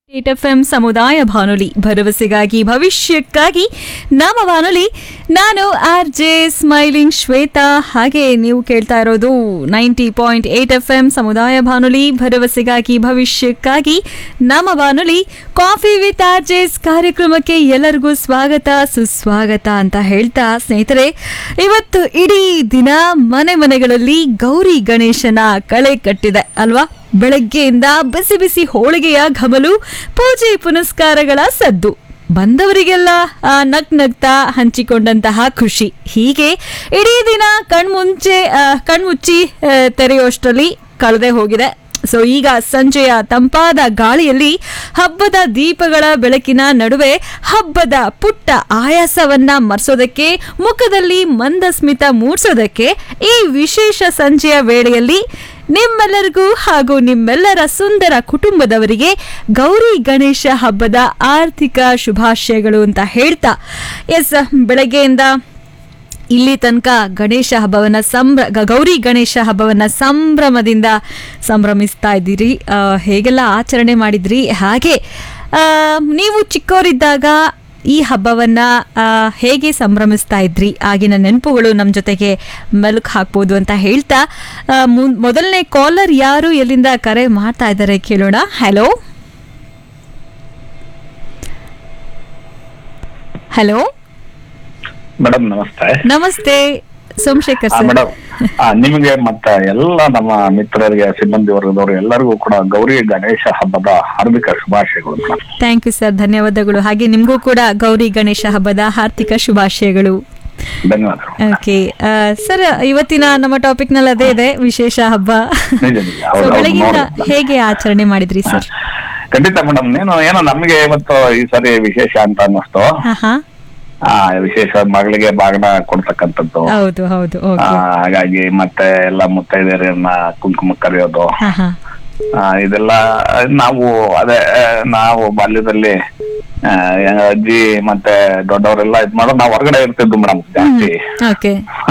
Eight F M ಸಮುದಾಯ ಬಾನುಲಿ ಭರವಸೆಗಾಗಿ ಭವಿಷ್ಯಕ್ಕಾಗಿ ನಮ್ಮ ಬಾನುಲಿ ನಾನು ಆರ್ ಜೆ ಸ್ಮೈಲಿಂಗ್ ಶ್ವೇತಾ ಹಾಗೆ ನೀವು ಕೇಳ್ತಾ ಇರೋದು ninety point eight F M ಸಮುದಾಯ ಬಾನುಲಿ ಭರವಸೆಗಾಗಿ ಭವಿಷ್ಯಕ್ಕಾಗಿ ನಮ್ಮ ಬಾನುಲಿ ಕಾಫಿ ವಿತ್ ಆರ್ ಜೆಸ್ ಕಾರ್ಯಕ್ರಮಕ್ಕೆ ಎಲ್ಲರಿಗೂ ಸ್ವಾಗತ ಸುಸ್ವಾಗತ ಅಂತ ಹೇಳ್ತಾ ಸ್ನೇಹಿತರೆ ಇವತ್ತು ಇಡೀ ದಿನ ಮನೆ ಮನೆಗಳಲ್ಲಿ ಗೌರಿ ಗಣೇಶನ ಕಳೆ ಕಟ್ಟಿದೆ ಅಲ್ವಾ ಬೆಳಗ್ಗೆಯಿಂದ ಬಿಸಿ ಬಿಸಿ ಹೋಳಿಗೆಯ ಘಮಲು ಪೂಜೆ ಪುನಸ್ಕಾರಗಳ ಸದ್ದು ಬಂದವರಿಗೆಲ್ಲ ಆ, ನಗ್ ನಗ್ತಾ ಹಂಚಿಕೊಂಡಂತಹ ಖುಷಿ ಹೀಗೆ ಇಡೀ ದಿನ ಕಣ್ಮುಂಚೆ ಆ, ಕಣ್ಮುಚ್ಚಿ ಆ, ತೆರೆಯುವಷ್ಟರಲ್ಲಿ ಕಳೆದೇ ಹೋಗಿದೆ ಸೊ ಈಗ ಸಂಜೆಯ ತಂಪಾದ ಗಾಳಿಯಲ್ಲಿ ಹಬ್ಬದ ದೀಪಗಳ ಬೆಳಕಿನ ನಡುವೆ ಹಬ್ಬದ ಪುಟ್ಟ ಆಯಾಸವನ್ನ ಮರೆಸೋದಕ್ಕೆ ಮುಖದಲ್ಲಿ ಮಂದಸ್ಮಿತ ಮೂಡಿಸೋದಕ್ಕೆ ಈ ವಿಶೇಷ ಸಂಜೆಯ ವೇಳೆಯಲ್ಲಿ ನಿಮ್ಮೆಲ್ಲರಿಗೂ ಹಾಗೂ ನಿಮ್ಮೆಲ್ಲರ ಸುಂದರ ಕುಟುಂಬದವರಿಗೆ ಗೌರಿ ಗಣೇಶ ಹಬ್ಬದ ಆರ್ಥಿಕ ಶುಭಾಶಯಗಳು ಅಂತ ಹೇಳ್ತಾ ಎಸ್ ಬೆಳಗ್ಗೆಯಿಂದ ಇಲ್ಲಿ ತನಕ ಗಣೇಶ ಹಬ್ಬವನ್ನ ಸಂಭ್ರ ಗ- ಗೌರಿ ಗಣೇಶ ಹಬ್ಬವನ್ನ ಸಂಭ್ರಮದಿಂದ ಸಂಭ್ರಮಿಸ್ತಾ ಇದ್ದೀರಿ ಆ, ಹೇಗೆಲ್ಲ ಆಚರಣೆ ಮಾಡಿದ್ರಿ ಹಾಗೆ ಆ, ನೀವು ಚಿಕ್ಕವರಿದ್ದಾಗ ಈ ಹಬ್ಬವನ್ನ ಆ, ಹೇಗೆ ಸಂಭ್ರಮಿಸ್ತಾ ಇದ್ರಿ ಆಗಿನ ನೆನಪುಗಳು ನಮ್ಮ ಜೊತೆಗೆ ಮೆಲುಕು ಹಾಕ್ಬೋದು ಅಂತ ಹೇಳ್ತಾ ಆ, ಮುನ್- ಮೊದಲನೇ ಕಾಲರ್ ಯಾರು ಎಲ್ಲಿಂದ ಕರೆ ಮಾಡ್ತಾ ಇದ್ದಾರೆ ಕೇಳೋಣ ಹಲೋ ಹಲೋ ಮೇಡಮ್ ನಮಸ್ತೆ ನಮಸ್ತೆ ಸೋಮಶೇಖರ್ ಆ, ಸರ್ ಮೇಡಮ್ ಆ, ನಿಮಗೆ ಮತ್ತೆ ಎಲ್ಲ ನಮ್ಮ ಮಿತ್ರರಿಗೆ ಸಿಬ್ಬಂದಿ ವರ್ಗದವರು ಎಲ್ಲರಿಗೂ ಕೂಡ ಗೌರಿ ಗಣೇಶ ಹಬ್ಬದ ಹಾರ್ದಿಕ ಶುಭಾಶಯಗಳು ಮೇಡಮ್ ಥ್ಯಾಂಕ್ ಯು ಸರ್ ಧನ್ಯವಾದಗಳು ಹಾಗೆ ನಿಮಗೂ ಕೂಡ ಗೌರಿ ಗಣೇಶ ಹಬ್ಬದ ಹಾರ್ದಿಕ ಶುಭಾಶಯಗಳು ಧನ್ಯವಾದಗಳು ಓಕೆ ಸರ್ ಇವತ್ತಿನ ನಮ್ಮ ಟಾಪಿಕ್ ನಲ್ಲಿ ಅದೇ ಇದೆ ವಿಶೇಷ ಹಬ್ಬ ನಿಜ ನಿಜ ಸೊ ಹೌದು, ಹೌದು, ಬೆಳಗಿಂದ ನೋಡಿ. ಹೇಗೆ ಆಚರಣೆ ಮಾಡಿದ್ರಿ ಸರ್ ಖಂಡಿತ ಮೇಡಮ್ ನೀನು ಏನೋ ನಮಗೆ ಇವತ್ತು ಈ ಸರಿ ವಿಶೇಷ ಅಂತ ಅನ್ನಿಸ್ತು ಹಾ ಹಾ ಆ ವಿಶೇಷ ಮಗಳಿಗೆ ಬಾಗಣ ಕೊಡ್ತಕ್ಕಂಥದ್ದು ಹೌದು ಹೌದು ಆ, ಓಕೆ ಹಾಗಾಗಿ ಮತ್ತೆ ಎಲ್ಲ ಮುತ್ತೈದೆಯರನ್ನ ಕುಂಕುಮ ಕರೆಯೋದು ಹಾ ಹಾ ಆ, ಇದೆಲ್ಲ ನಾವು ಅದೇ ಆ, ನಾವು ಬಾಲ್ಯದಲ್ಲಿ ಆ, ಅಜ್ಜಿ ಮತ್ತೆ ದೊಡ್ಡವರೆಲ್ಲ ಇದ್ ಮಾಡೋದು ನಾವು ಹೊರಗಡೆ ಇರ್ತಿದ್ವು ಮೇಡಮ್ ಜಾಸ್ತಿ ಓಕೆ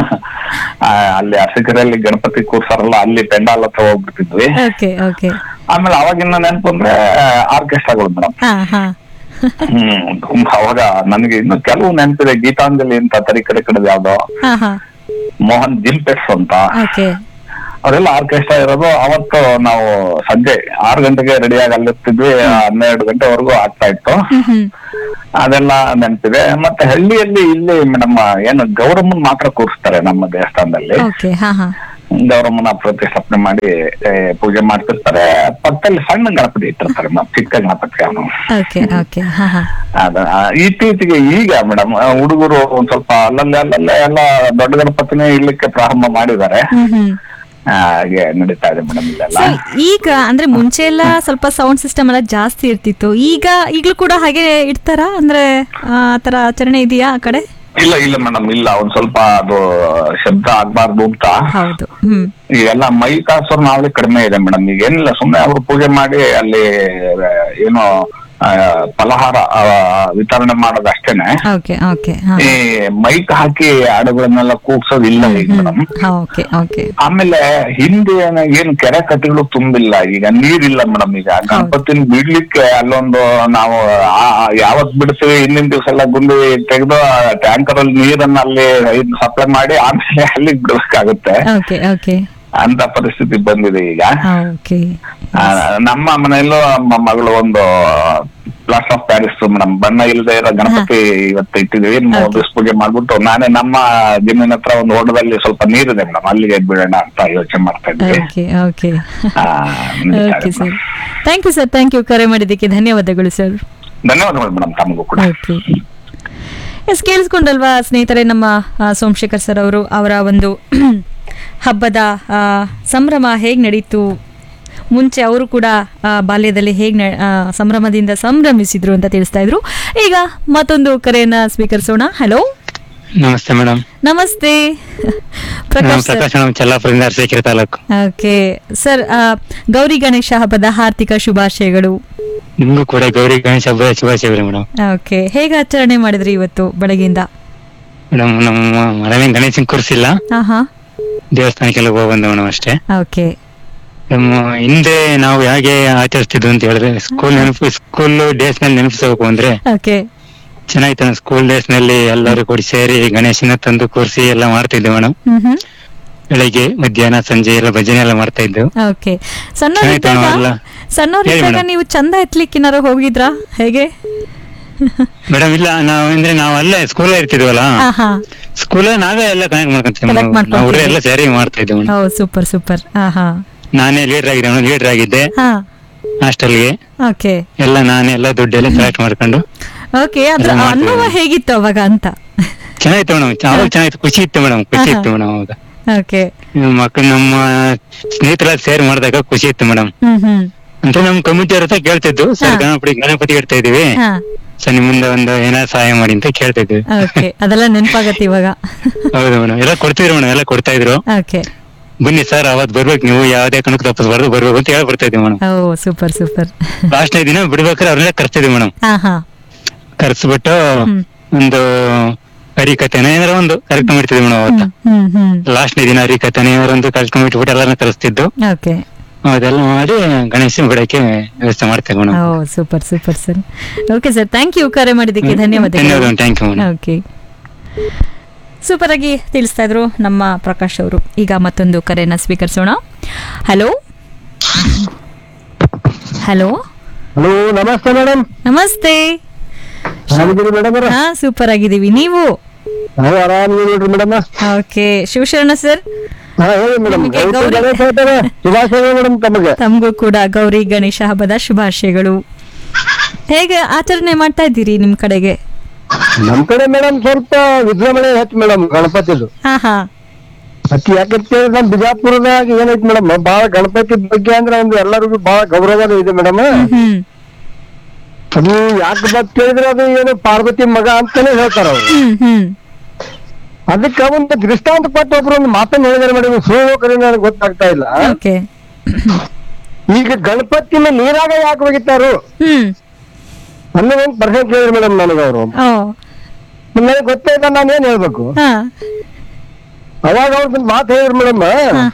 ಆ, ಅಲ್ಲಿ ಅರಸಕೆರೆಯಲ್ಲಿ ಗಣಪತಿ ಕೂರ್ಸಾರಲ್ಲ ಅಲ್ಲಿ ಪೆಂಡಾಲ್ ಹತ್ರ ಹೋಗ್ಬಿಡ್ತಿದ್ವಿ ಓಕೆ ಓಕೆ ಆಮೇಲೆ ಅವಾಗಿನ ನೆನಪು ಅಂದ್ರೆ ಆರ್ಕೆಸ್ಟ್ರಾಗಳು ಮೇಡಮ್ ಹಾ ಹಾ ಹ್ಮ್ ತುಂಬಾ ಅವಾಗ ನನಗೆ ಇನ್ನು ಕೆಲವು ನೆನಪಿದೆ ಗೀತಾಂಜಲಿ ಅಂತ ತರಿ ಕಡೆ ಕಡೆ ಯಾವ್ದೋ ಹಾ ಹಾ ಮೋಹನ್ ಜಿಂಪೆಟ್ಸ್ ಅಂತ ಓಕೆ ಅವರೆಲ್ಲ ಆರ್ಕೆಸ್ಟ್ರಾ ಇರೋದು ಅವತ್ತು ನಾವು ಸಂಜೆ ಆರು ಗಂಟೆಗೆ ರೆಡಿಯಾಗಿ ಅಲ್ಲಿರ್ತಿದ್ವಿ ಹನ್ನೆರಡು ಗಂಟೆವರೆಗೂ ಆಗ್ತಾ ಇತ್ತು ಹ್ಮ್ ಹ್ಮ್ ಅದೆಲ್ಲ ನೆನಪಿದೆ ಮತ್ತೆ ಹಳ್ಳಿಯಲ್ಲಿ ಇಲ್ಲಿ ನಮ್ಮ ಏನು ಗೌರಮ್ಮನ್ ಮಾತ್ರ ಕೂರಿಸ್ತಾರೆ ನಮ್ಮ ದೇವಸ್ಥಾನದಲ್ಲಿ ಓಕೆ ಹಾ ಹಾ ಗೌರಮ್ಮನ ಪ್ರತಿಷ್ಠಾಪನೆ ಮಾಡಿ ಏ, ಪೂಜೆ ಮಾಡ್ತಿರ್ತಾರೆ ಪಕ್ಕದಲ್ಲಿ ಸಣ್ಣ ಗಣಪತಿ ಇಟ್ಟಿರ್ತಾರೆ ಮ- ಚಿಕ್ಕ ಗಣಪತಿ ಅವನು ಓಕೆ ಓಕೆ ಹಾ ಹಾ ಅದ ಆ, ಇತ್ತೀಚೆಗೆ ಈಗ ಮೇಡಮ್ ಹುಡುಗರು ಒಂದ್ ಸ್ವಲ್ಪ ಅಲ್ಲಲ್ಲೇ ಅಲ್ಲಲ್ಲೇ ಎಲ್ಲ ದೊಡ್ಡ ಗಣಪತಿನೇ ಇಡ್ಲಿಕ್ಕೆ ಪ್ರಾರಂಭ ಮಾಡಿದ್ದಾರೆ ಹ್ಮ್ ಹ್ಮ್ ಆ, ಹಾಗೆ ನಡೀತಾ ಇದೆ ಮೇಡಮ್ ಇಲ್ಲೆಲ್ಲ ಸೊ ಈಗ ಅಂದ್ರೆ ಮುಂಚೆ ಎಲ್ಲ ಸ್ವಲ್ಪ ಸೌಂಡ್ ಸಿಸ್ಟಮ್ ಎಲ್ಲ ಜಾಸ್ತಿ ಇರ್ತಿತ್ತು ಈಗ ಈಗಲೂ ಕೂಡ ಹಾಗೆ ಇಡ್ತಾರಾ ಅಂದ್ರೆ ಆ ತರ ಆಚರಣೆ ಇದೆಯಾ ಆ ಕಡೆ ಇಲ್ಲ ಇಲ್ಲ ಮೇಡಮ್ ಇಲ್ಲ ಒಂದ್ ಸ್ವಲ್ಪ ಅದು ಶಬ್ದ ಆಗ್ಬಾರ್ದು ಅಂತ ಹೌದು ಹ್ಮ್ ಈಗೆಲ್ಲ ಮೈ ಕಾಸೋರ್ ನಾವೇ ಕಡಿಮೆ ಇದೆ ಮೇಡಮ್ ಈಗ ಏನಿಲ್ಲ ಸುಮ್ಮನೆ ಅವರು ಪೂಜೆ ಮಾಡಿ ಅಲ್ಲಿ ಆ, ಏನೋ ಆ, ಫಲಹಾರ ಆ, ವಿತರಣೆ ಮಾಡೋದು ಅಷ್ಟೇನೆ ಓಕೆ ಓಕೆ ಹಾ ಈ ಮೈಕ್ ಹಾಕಿ ಹಾಡುಗಳನ್ನೆಲ್ಲ ಕೂಗ್ಸೋದು ಇಲ್ಲ ಈಗ ಮೇಡಮ್ ಓಕೆ ಓಕೆ ಆಮೇಲೆ ಹಿಂದೆ ಏನ- ಏನ್ ಕೆರೆ ಕಟ್ಟೆಗಳು ತುಂಬಿಲ್ಲ ಈಗ ನೀರಿಲ್ಲ ಮೇಡಮ್ ಈಗ ಗಣಪತಿನ ಬಿಡ್ಲಿಕ್ಕೆ ಅಲ್ಲೊಂದು ನಾವು ಆ- ಆ ಯಾವತ್ ಬಿಡ್ತೀವಿ ಹಿಂದಿನ ದಿವಸ ಎಲ್ಲ ಗುಂಡಿ ತೆಗೆದು ಟ್ಯಾಂಕರ್ ಅಲ್ಲಿ ನೀರನ್ನ ಅಲ್ಲಿ ಸಪ್ಲೈ ಮಾಡಿ ಆಮೇಲೆ ಅಲ್ಲಿಗೆ ಬಿಡ್ಬೇಕಾಗುತ್ತೆ ಓಕೆ ಓಕೆ ಅಂತ ಪರಿಸ್ಥಿತಿ ಬಂದಿದೆ ಈಗ ಓಕೆ ಆ, ನಮ್ಮ ಮನೆಯಲ್ಲೂ ನಮ್ಮ ಮಗಳು ಒಂದು ಪ್ಲಾಸ್ಟರ್ ಆಫ್ ಪ್ಯಾರಿಸ್ ಮೇಡಮ್ ಬಣ್ಣ ಇಲ್ಲದೆ ಇರೋ ಗಣಪತಿ ಇವತ್ತು ಇಟ್ಟಿದೀವಿ ಮೂರ್ ದಿವಸ ಪೂಜೆ ಮಾಡ್ಬಿಟ್ಟು ನಾನೇ ನಮ್ಮ ಜಮೀನ್ ಹತ್ರ ಒಂದು ಓಟದಲ್ಲಿ ಸ್ವಲ್ಪ ನೀರಿದೆ ಮೇಡಮ್ ಅಲ್ಲಿಗೆ ಬಿಡೋಣ ಅಂತ ಯೋಚನೆ ಮಾಡ್ತಾ ಇದ್ವಿ ಓಕೆ ಓಕೆ ಆ, ನಡೀತಾ ಓಕೆ ಇದೆ sir madam. Thank you sir thank you ಕರೆ ಮಾಡಿದ್ದಕ್ಕೆ ಧನ್ಯವಾದಗಳು ಸರ್ ಧನ್ಯವಾದಗಳು ಮೇಡಮ್ ತಮಗೂ ಕೂಡ ಓಕೆ ಎಸ್ ಕೇಳಿಸ್ಕೊಂಡಲ್ವಾ ಸ್ನೇಹಿತರೆ ನಮ್ಮ ಆ, ಸೋಮಶೇಖರ್ ಸರ್ ಅವರು ಅವರ ಒಂದು ಹಬ್ಬದ ಆ, ಸಂಭ್ರಮ ಹೇಗೆ ನಡೀತು ಮುಂಚೆ ಅವರು ಕೂಡ ಆ, ಬಾಲ್ಯದಲ್ಲಿ ಹೇಗೆ ಸಂಭ್ರಮದಿಂದ ಸಂಭ್ರಮಿಸಿದ್ರು ಅಂತ ತಿಳಿಸ್ತಾ ಇದ್ರು ಈಗ ಮತ್ತೊಂದು ಕರೆಯನ್ನ ಸ್ವೀಕರಿಸೋಣ ಹಲೋ ನಮಸ್ತೆ ಮೇಡಮ್ ನಮಸ್ತೆ ನಾನು ಪ್ರಕಾಶ್ ಸರ್ ಪ್ರಕಾಶ್ ಮೇಡಮ್ ಚಲ್ಲಾಪುರದಿಂದ ಅರಸೀಕೆರೆ ತಾಲೂಕು ಓಕೆ ಸರ್ ಆ, ಗೌರಿ ಗಣೇಶ ಹಬ್ಬದ ಹಾರ್ದಿಕ ಶುಭಾಶಯಗಳು ನಿಮ್ಗೂ ಕೂಡ ಗೌರಿ ಗಣೇಶ ಹಬ್ಬದ ಶುಭಾಶಯಗಳು ಮೇಡಮ್ ಓಕೆ ಹೇಗೆ ಆಚರಣೆ ಮಾಡಿದ್ರಿ ಇವತ್ತು ಬೆಳಗಿಂದ ಮೇಡಮ್ ನಮ್ಮ ಮನೆ ಗಣೇಶನ್ ಕೂರಿಸಿಲ್ಲ ಹಾ ಹಾ ದೇವಸ್ಥಾನಕ್ಕೆಲ್ಲ ಹೋಗಿ ಬಂದೆ ಮೇಡಮ್ ಅಷ್ಟೇ ಓಕೆ ನಮ್ಮ ಹಿಂದೆ ನಾವು ಹೇಗೆ ಆಚರಿಸ್ತಿದ್ವು ಅಂತ ಹೇಳಿದ್ರೆ ಸ್ಕೂಲ್ ನೆನಪು ಸ್ಕೂಲ್ ಡೇಸ್ ನಲ್ಲಿ ನೆನಪಿಸಬೇಕು ಅಂದ್ರೆ ಓಕೆ ಚೆನ್ನಾಗಿತ್ತು ಸ್ಕೂಲ್ ಡೇಸ್ ನಲ್ಲಿ ಎಲ್ಲರೂ ಕೂಡಿ ಸೇರಿ ಗಣೇಶನ ತಂದು ಕೂರಿಸಿ ಎಲ್ಲ ಮಾಡ್ತಿದ್ವಿ ಮೇಡಮ್ ಹ್ಮ್ ಹ್ಮ್ ಬೆಳಿಗ್ಗೆ ಮಧ್ಯಾಹ್ನ ಸಂಜೆ ಎಲ್ಲ ಭಜನೆ ಎಲ್ಲ ಮಾಡ್ತಾ ಇದ್ವು ಓಕೆ ಚೆನ್ನಾಗಿತ್ತು ಸಣ್ಣವರಿದ್ದಾಗ ಅಲ್ಲ? ಹೇಳಿ ಸಣ್ಣವರಿದ್ದಾಗ madam. ನೀವು ಚಂದ ಎತ್ತಲಿಕ್ಕಿನಾರ ಹೋಗಿದ್ರಾ ಹೇಗೆ ಮೇಡಮ್ ಇಲ್ಲ ನಾವು ಅಂದ್ರೆ ನಾವು ಅಲ್ಲೇ ಸ್ಕೂಲ್ ಇರ್ತಿದ್ವಲ್ಲ ಹಾ ಹಾ ಸ್ಕೂಲ್ ನಾವೇ ಎಲ್ಲ ಕನೆಕ್ಟ್ ಮಾಡ್ಕೊಂತೀವಿ Connect ಮೇಡಮ್. ಮಾಡ್ಕೊಂತೀವಿ. ನಾವು ಹುಡುಗರು ಎಲ್ಲ ಸೇರಿ ಮಾಡ್ತಾ ಇದ್ವಿ ಮೇಡಮ್ ಓ ಸೂಪರ್ ಸೂಪರ್ ಹಾ ಹಾ ನಾನೇ ಲೀಡರ್ ಆಗಿದ್ದೆ ಲೀಡರ್ ಆಗಿದ್ದೆ ಹಾ ಹಾಸ್ಟೆಲ್ಗೆ ಓಕೆ ಎಲ್ಲ ನಾನೇ ಎಲ್ಲ ದುಡ್ಡೆಲ್ಲ ಕಲೆಕ್ಟ್ ಮಾಡ್ಕೊಂಡು ಓಕೆ ಅದ್ರ ಎಲ್ಲ ಮಾಡ್ತೀವಿ. ಅನುಭವ ಹೇಗಿತ್ತು ಅವಾಗ ಅಂತ ಚೆನ್ನಾಗಿತ್ತು ಮೇಡಮ್ ಅವಾಗ ಚೆನ್ನಾಗಿತ್ತು ಖುಷಿ ಇತ್ತು ಮೇಡಮ್ ಖುಷಿ ಆಹಾ. ಇತ್ತು ಮೇಡಮ್ ಅವಾಗ ಓಕೆ ಮಕ್ಕಳು ನಮ್ಮ ಸ್ನೇಹಿತರ ಸೇರಿ ಮಾಡಿದಾಗ ಖುಷಿ ಇತ್ತು ಮೇಡಮ್ ಹ್ಮ್ ಹ್ಮ್ ಅಂತ ನಮ್ ಕಮಿಟಿ ಅವ್ರ ಹತ್ರ ಕೇಳ್ತಿದ್ದು ಸರ್ ಹಾ. ಗಣಪತಿ ಗಣಪತಿ ಇಡ್ತಾ ಇದೀವಿ ಹಾ ಸೊ ನಿಮ್ಮಿಂದ ಒಂದು ಏನಾದ್ರು ಸಹಾಯ ಮಾಡಿ ಅಂತ ಕೇಳ್ತಿದ್ವಿ ಓಕೆ ಅದೆಲ್ಲ ನೆನಪಾಗತ್ತೆ ಇವಾಗ ಹೌದು ಮೇಡಮ್ ಎಲ್ಲ ಕೊಡ್ತಿದ್ರು ಮೇಡಮ್ ಎಲ್ಲ ಕೊಡ್ತಾ ಇದ್ರು ಓಕೆ ಬನ್ನಿ ಸರ್ ಅವತ್ ಬರ್ಬೇಕು ನೀವು ಯಾವ್ದೇ ಕಣಕ್ ತಪ್ಪಿಸ್ಬಾರ್ದು ಬರ್ಬೇಕು ಅಂತ ಹೇಳಿ ಬರ್ತಾ ಇದ್ವಿ ಮೇಡಮ್ ಓ ಸೂಪರ್ ಸೂಪರ್ ಲಾಸ್ಟ್ನೇ ದಿನ ಬಿಡ್ಬೇಕಾದ್ರೆ ಅವ್ರನ್ನೆಲ್ಲ ಕರ್ತಿದ್ವಿ ಮೇಡಮ್ ಹಾ ಹಾ ಕರ್ಸ್ಬಿಟ್ಟು ಹ್ಮ್. ಒಂದು ಹರಿಕಥೆನ ಏನಾರ ಒಂದು ಕರೆಕ್ಟ್ ಮಾಡ್ತಿದ್ವಿ ಮೇಡಮ್ ಅವತ್ತ ಹ್ಮ್ ಹ್ಮ್ ಹ್ಮ್ ಲಾಸ್ಟ್ನೇ ದಿನ ಹರಿಕಥೆನ ಏನಾರ ಒಂದು ಕರ್ಕೊಂಡ್ ಬಿಟ್ಬಿಟ್ಟು ಎಲ್ಲಾರನ್ನ ಕರೆಸ್ತಿದ್ದು ಓಕೆ ಅದೆಲ್ಲ ಮಾಡಿ ಗಣೇಶ ಬಿಡಕ್ಕೆ ವ್ಯವಸ್ಥೆ ಮಾಡ್ತೇವೆ ಮೇಡಮ್ ಓ super super sir okay sir thank you ಕರೆ ಮಾಡಿದ್ದಕ್ಕೆ ಧನ್ಯವಾದಗಳು ಧನ್ಯವಾದ thank you madam okay super ಆಗಿ ತಿಳಿಸ್ತಾ ಇದ್ರು ನಮ್ಮ ಪ್ರಕಾಶ್ ಅವರು ಈಗ ಮತ್ತೊಂದು ಕರೆನ ಸ್ವೀಕರಿಸೋಣ ಹಲೋ ಹಲೋ ಹಲೋ ನಮಸ್ತೆ ಮೇಡಮ್ ನಮಸ್ತೆ ಆರಾಮಿದ್ದೀರಿ ಮೇಡಮ್ ಹಾ ಸೂಪರ್ ಆಗಿದ್ದೀವಿ ನೀವು ನಾವು ಆರಾಮಿದ್ದೀವಿ ನೋಡ್ರಿ ಮೇಡಮ್ ಓಕೆ ಶಿವಶರಣ ಸರ್ ಹಾ ಹೇಳಿ ಮೇಡಮ್ ನಿಮಗೆ ಗೌರಿ- ಶುಭಾಶಯ ಮೇಡಮ್ ತಮಗೆ ತಮಗೂ ಕೂಡ ಗೌರಿ ಗಣೇಶ ಹಬ್ಬದ ಶುಭಾಶಯಗಳು ಹೇಗೆ ಆಚರಣೆ ಮಾಡ್ತಾ ಇದ್ದೀರಿ ನಿಮ್ ಕಡೆಗೆ ನಮ್ ಕಡೆ ಮೇಡಮ್ ಸ್ವಲ್ಪ ವಿಜೃಂಭಣೆ ಹೆಚ್ಚು ಮೇಡಮ್ ಗಣಪತಿದು ಹಾ ಹಾ ಅತಿ ಯಾಕಂತ ನಮ್ ಬಿಜಾಪುರದಾಗ ಏನೈತಿ ಮೇಡಮ್ ಬಾಳ ಗಣಪತಿ ಬಗ್ಗೆ ಅಂದ್ರೆ ಒಂದು ಎಲ್ಲರಿಗೂ ಬಾಳ ಗೌರವ ಇದೆ ಮೇಡಮ್ ಹ್ಮ್ ಅದು ಯಾಕೆ ಬತ್ ಕೇಳಿದ್ರೆ ಅದು ಏನು ಪಾರ್ವತಿ ಮಗ ಅಂತಾನೆ ಹೇಳ್ತಾರ ಅವ್ರು ಹ್ಮ್ ಹ್ಮ್ ಅದಕ್ಕೆ ಒಂದು ದೃಷ್ಟಾಂತ ಕೊಟ್ಟು ಒಬ್ರು ಒಂದು ಮಾತನ್ನ ಹೇಳಿದಾರೆ ಮೇಡಮ್ ಸುಳ್ಳು ಕರೆ ನನಗೆ ಗೊತ್ತಾಗ್ತಾ ಇಲ್ಲ ಓಕೆ ಈಗ ಗಣಪತಿನ ನೀರಾಗ ಯಾಕೆ ಒಗಿತಾರು ಹ್ಮ್ ಅನ್ನೋ ಒಂದು ಪ್ರಶ್ನೆ ಕೇಳಿದ್ರು ಮೇಡಮ್ ನನಗೆ ಅವರು ಓ ನನಗೆ ಗೊತ್ತೇ ಇಲ್ಲ ನಾನು ಏನ್ ಹೇಳ್ಬೇಕು ಹಾ ಅವಾಗ ಅವ್ರ ಒಂದು ಮಾತು ಹೇಳಿದ್ರು ಮೇಡಮ್ ಹಾ.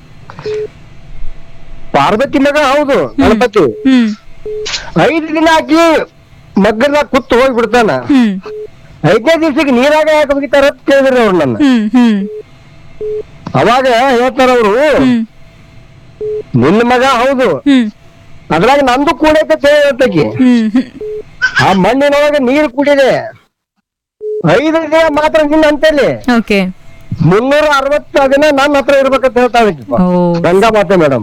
ಪಾರ್ವತಿ ಮಗ ಹೌದು ಗಣಪತಿ ಹ್ಮ್ ಐದು ದಿನ ಹಾಕಿ ಮಗ್ಗದಾಗ ಕುತ್ತು ಹೋಗ್ಬಿಡ್ತಾನ ಹ್ಮ್ ಐದನೇ ದಿವ್ಸಕ್ಕೆ ನೀರಾಗ ಯಾಕೆ ಹೋಗಿತಾರ ಅಂತ ಕೇಳಿದ್ರು ಅವ್ರು ನನ್ನ ಹ್ಮ್ ಹ್ಮ್ ಅವಾಗ ಹೇಳ್ತಾರ ಅವರು ಹ್ಮ್ ನಿನ್ನ ಮಗ ಹೌದು ಹ್ಮ್ ಅದ್ರಾಗ ನಂದು ಕೂಡ ಐತೆ ಹೇಳ್ತಕಿ ಹ್ಮ್ ಹ್ಮ್ ಆ ಮಣ್ಣಿನೊಳಗೆ ನೀರು ಕುಡಿದೆ ಐದು ದಿನ ಮಾತ್ರ ನಿನ್ನ ಅಂತೇಳಿ ಓಕೆ ಮುನ್ನೂರ ಅರವತ್ತು ದಿನ ನನ್ನ ಹತ್ರ ಇರ್ಬೇಕಂತ ಹೇಳ್ತಾ ಇದ್ದಪ್ಪ ಓ ಗಂಗಾ ಮಾತೆ ಮೇಡಮ್